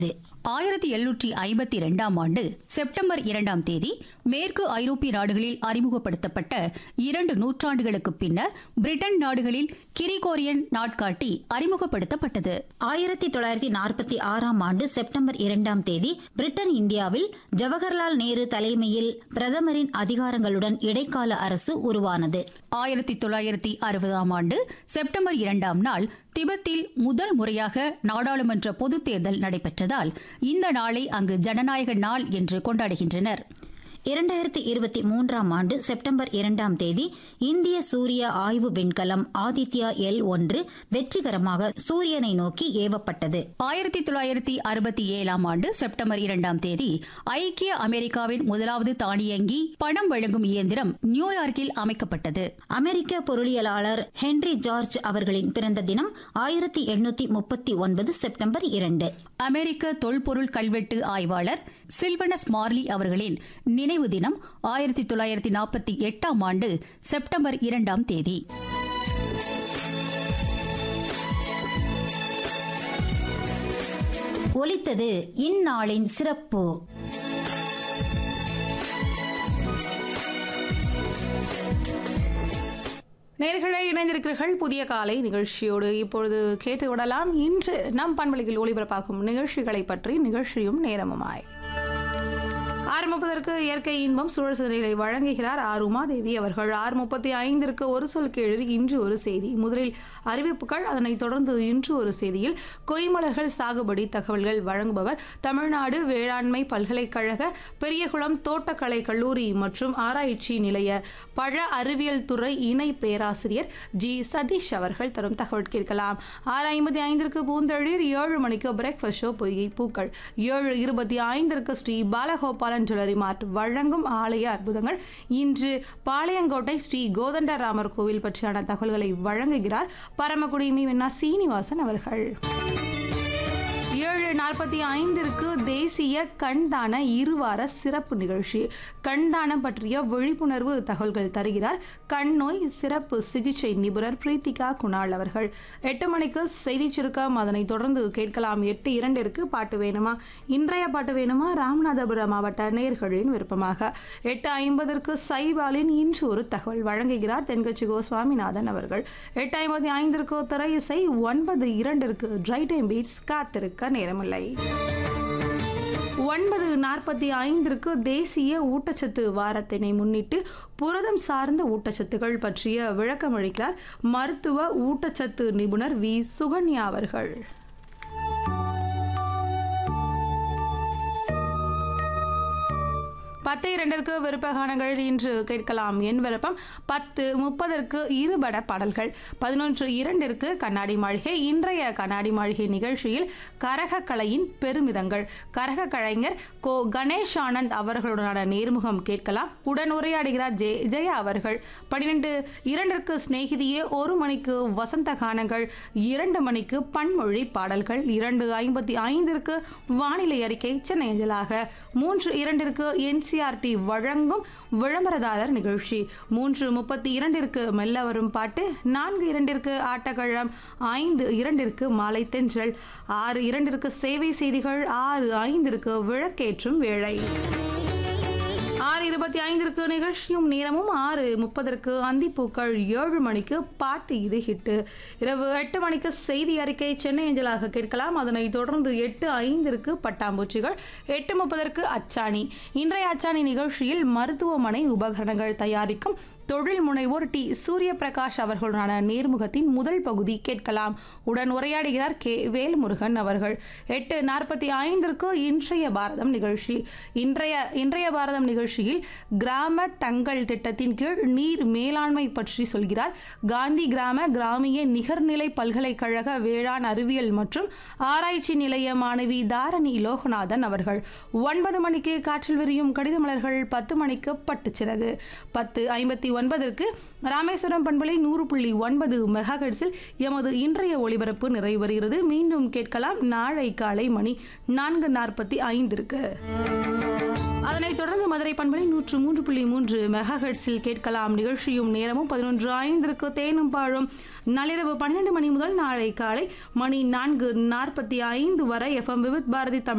ஆயிரத்தி எழுநூற்றி ஐம்பத்தி இரண்டாம் ஆண்டு செப்டம்பர் இரண்டாம் தேதி மேற்கு ஐரோப்பிய நாடுகளில் அறிமுகப்படுத்தப்பட்ட இரண்டு நூற்றாண்டுகளுக்கு பின்னர் பிரிட்டன் நாடுகளில் கிரிகோரியன் நாட்காட்டி அறிமுகப்படுத்தப்பட்டது ஆயிரத்தி தொள்ளாயிரத்தி நாற்பத்தி ஆறாம் ஆண்டு செப்டம்பர் இரண்டாம் தேதி பிரிட்டன் இந்தியாவில் ஜவஹர்லால் நேரு தலைமையில் பிரதமரின் அதிகாரங்களுடன் இடைக்கால அரசு உருவானது ஆயிரத்தி தொள்ளாயிரத்தி அறுபதாம் ஆண்டு செப்டம்பர் இரண்டாம் நாள் திபெத்தில் முதல் முறையாக நாடாளுமன்ற பொதுத் தேர்தல் நடைபெற்றதால் இந்த நாளை அங்கு ஜனநாயக நாள் என்று கொண்டாடுகின்றனர் இரண்டாயிரத்தி இருபத்தி மூன்றாம் ஆண்டு செப்டம்பர் இரண்டாம் தேதி இந்திய சூரிய ஆய்வு விண்கலம் ஆதித்யா எல் ஒன்று வெற்றிகரமாக சூரியனை நோக்கி ஏவப்பட்டது ஆயிரத்தி தொள்ளாயிரத்தி அறுபத்தி ஏழாம் ஆண்டு செப்டம்பர் இரண்டாம் தேதி ஐக்கிய அமெரிக்காவின் முதலாவது தானியங்கி பணம் வழங்கும் இயந்திரம் நியூயார்க்கில் அமைக்கப்பட்டது அமெரிக்க பொருளியலாளர் ஹென்றி ஜார்ஜ் அவர்களின் பிறந்த தினம் ஆயிரத்தி எண்ணூத்தி முப்பத்தி ஒன்பது செப்டம்பர் இரண்டு அமெரிக்க தொல்பொருள் கல்வெட்டு ஆய்வாளர் சில்வனஸ் மார்லி அவர்களின் நினைவு தினம் ஆயிரத்தி தொள்ளாயிரத்தி நாற்பத்தி எட்டாம் ஆண்டு செப்டம்பர் இரண்டாம் தேதி ஒலித்தது இந்நாளின் சிறப்பு நேர்களை இணைந்திருக்கிறீர்கள் புதிய காலை நிகழ்ச்சியோடு இப்பொழுது கேட்டு விடலாம் இன்று நம் பண்பலையில் ஒளிபரப்பாகும் நிகழ்ச்சிகளை பற்றி நிகழ்ச்சியும் நேரமுமாய் ஆறு முப்பதற்கு இயற்கை இன்பம் சூழல் சிந்தனைகளை வழங்குகிறார் ஆர் உமாதேவி அவர்கள் ஆறு முப்பத்தி ஐந்திற்கு ஒரு சொல் கேழு இன்று ஒரு செய்தி முதலில் அறிவிப்புகள் அதனைத் தொடர்ந்து இன்று ஒரு செய்தியில் கொய்மலர்கள் சாகுபடி தகவல்கள் வழங்குபவர் தமிழ்நாடு வேளாண்மை பல்கலைக்கழக பெரியகுளம் தோட்டக்கலை கல்லூரி மற்றும் ஆராய்ச்சி நிலைய பழ அறிவியல் துறை இணை பேராசிரியர் ஜி சதீஷ் அவர்கள் தரும் தகவல் கேட்கலாம் ஆறு ஐம்பத்தி ஐந்திற்கு பூந்தளிர் ஏழு மணிக்கு பிரேக்ஃபாஸ்ட் ஷோ பொய்கை பூக்கள் ஏழு இருபத்தி ஐந்திற்கு ஸ்ரீ பாலகோபாலன் ஜுவல்லரி மார்ட் வழங்கும் ஆலய அற்புதங்கள் இன்று பாளையங்கோட்டை ஸ்ரீ கோதண்டராமர் கோவில் பற்றியான தகவல்களை வழங்குகிறார் பரமக்குடி மீனா சீனிவாசன் அவர்கள் ஏழு நாற்பத்தி ஐந்திற்கு தேசிய கண்தான இருவார சிறப்பு நிகழ்ச்சி கண்தானம் பற்றிய விழிப்புணர்வு தகவல்கள் தருகிறார் கண் நோய் சிறப்பு சிகிச்சை நிபுணர் பிரீத்திகா குணால் அவர்கள் எட்டு மணிக்கு செய்தி சுருக்கம் அதனைத் தொடர்ந்து கேட்கலாம் எட்டு இரண்டிற்கு பாட்டு வேணுமா இன்றைய பாட்டு வேணுமா ராமநாதபுரம் மாவட்ட நேர்களின் விருப்பமாக எட்டு ஐம்பதற்கு சைபாலின் இன்று ஒரு தகவல் வழங்குகிறார் தென்கட்சி கோ சுவாமிநாதன் அவர்கள் எட்டு ஐம்பத்தி ஐந்திற்கு திரை இசை ஒன்பது இரண்டிற்கு ட்ரை டைம் பீட்ஸ் காத்திருக்க நேரமில்லை ஒன்பது நாற்பத்தி ஐந்திற்கு தேசிய ஊட்டச்சத்து வாரத்தினை முன்னிட்டு புரதம் சார்ந்த ஊட்டச்சத்துகள் பற்றிய விளக்கம் அளிக்கிறார் மருத்துவ ஊட்டச்சத்து நிபுணர் வி சுகன்யா அவர்கள் பத்து இரண்டிற்கு விருப்பகானங்கள் இன்று கேட்கலாம் என் விருப்பம் பத்து முப்பதற்கு இருபட பாடல்கள் பதினொன்று இரண்டிற்கு கண்ணாடி மாளிகை இன்றைய கண்ணாடி மாளிகை நிகழ்ச்சியில் கரகக்கலையின் பெருமிதங்கள் கரக கலைஞர் கோ கணேஷ் ஆனந்த் அவர்களுடனான நேர்முகம் கேட்கலாம் உடன் உரையாடுகிறார் ஜெய ஜெயா அவர்கள் பன்னிரெண்டு இரண்டிற்கு சிநேகிதியே ஒரு மணிக்கு வசந்த கானங்கள் இரண்டு மணிக்கு பன்மொழி பாடல்கள் இரண்டு ஐம்பத்தி ஐந்திற்கு வானிலை அறிக்கை சென்னை அஞ்சலாக மூன்று இரண்டிற்கு என்சிஆர்டி வழங்கும் விளம்பரதாரர் நிகழ்ச்சி மூன்று முப்பத்தி இரண்டிற்கு மெல்ல வரும் பாட்டு நான்கு இரண்டிற்கு ஆட்டக்கழம் ஐந்து இரண்டிற்கு மாலை தென்றல் ஆறு இரண்டிற்கு சேவை செய்திகள் ஆறு ஐந்திற்கு விளக்கேற்றும் வேளை ஆறு இருபத்தி ஐந்திற்கு நிகழ்ச்சியும் நேரமும் ஆறு முப்பதற்கு அந்திப்பூக்கள் ஏழு மணிக்கு பாட்டு இது ஹிட்டு இரவு எட்டு மணிக்கு செய்தி அறிக்கை சென்னை அஞ்சலாக கேட்கலாம் அதனைத் தொடர்ந்து எட்டு ஐந்திற்கு பட்டாம்பூச்சிகள் எட்டு முப்பதற்கு அச்சாணி இன்றைய அச்சாணி நிகழ்ச்சியில் மருத்துவமனை உபகரணங்கள் தயாரிக்கும் தொழில் முனைவோர் டி சூரிய பிரகாஷ் அவர்களுடனான நேர்முகத்தின் முதல் பகுதி கேட்கலாம் உடன் உரையாடுகிறார் கே வேல்முருகன் அவர்கள் எட்டு நாற்பத்தி ஐந்திற்கு இன்றைய பாரதம் நிகழ்ச்சி இன்றைய இன்றைய பாரதம் நிகழ்ச்சியில் கிராம தங்கள் திட்டத்தின் கீழ் நீர் மேலாண்மை பற்றி சொல்கிறார் காந்தி கிராம கிராமிய நிகர்நிலை பல்கலைக்கழக வேளாண் அறிவியல் மற்றும் ஆராய்ச்சி நிலைய மாணவி தாரணி லோகநாதன் அவர்கள் ஒன்பது மணிக்கு காற்றில் விரியும் கடித மலர்கள் பத்து மணிக்கு பட்டுச்சிறகு பத்து ஐம்பத்தி ஒன்பதற்கு ராமேஸ்வரம் பண்பலை நூறு புள்ளி ஒன்பது மெகாஹெட்ஸில் எமது இன்றைய ஒளிபரப்பு நிறைவருகிறது மீண்டும் கேட்கலாம் நாளை காலை மணி நான்கு நாற்பத்தி ஐந்திற்கு அதனைத் தொடர்ந்து மதுரை பண்பலை நூற்று மூன்று புள்ளி மூன்று மெகாஹெட்ஸில் கேட்கலாம் நிகழ்ச்சியும் நேரமும் பதினொன்று ஐந்திற்கு தேனும் பாழும் நள்ளிரவு பன்னிரண்டு மணி முதல் நாளை காலை மணி நான்கு நாற்பத்தி ஐந்து வரை எஃப்எம் விவித் பாரதி தமிழ்